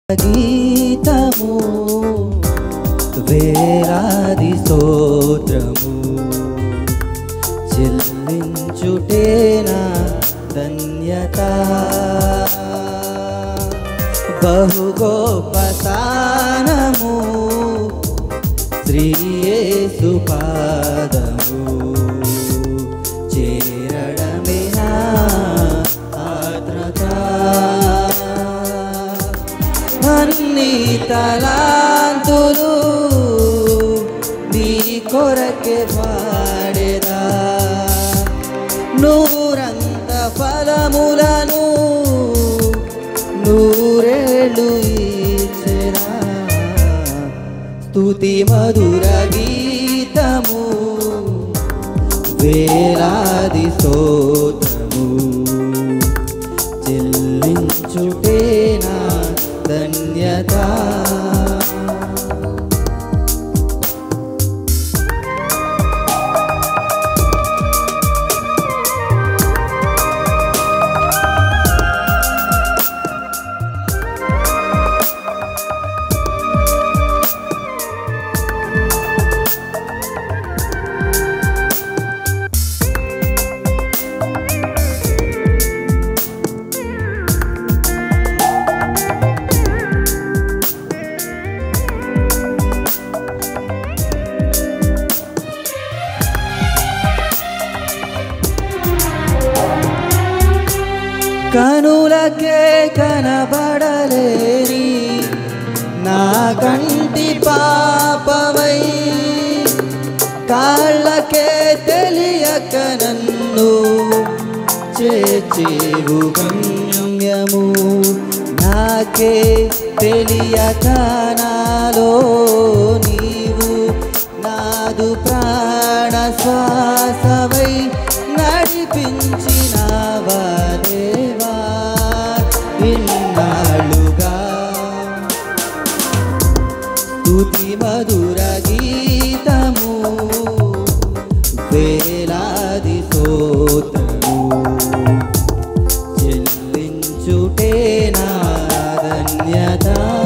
గీతము వేలాది స్తోత్రము చెల్లించుటేనా ధన్యత బహు గొప్ప స్థానము శ్రీయేసు పాదము చేరడమే నా ఆత్రత అన్ని తలాంతులు నీ కొరకే పాడేదా నూరంత ఫలములను నూరేళ్ళు ఇచ్చెరా స్తుతి మధుర గీతము వేలాది స్తోత్రము చెల్లించుటేనా ధన్యత కనులకే కనబడలేని నా కంటి పాపమై కాళ్ళకే తెలియక నన్ను చేచేవు గమ్యము నాకే తెలియక నాలో నీవు నాదు ప్రాణ శ్వాసవై నడిపించినావా దేవా ఇన్నాళ్ళుగా స్తుతి మధుర గీతము వేలాది స్తోత్రము చెల్లించుటే నా ధన్యత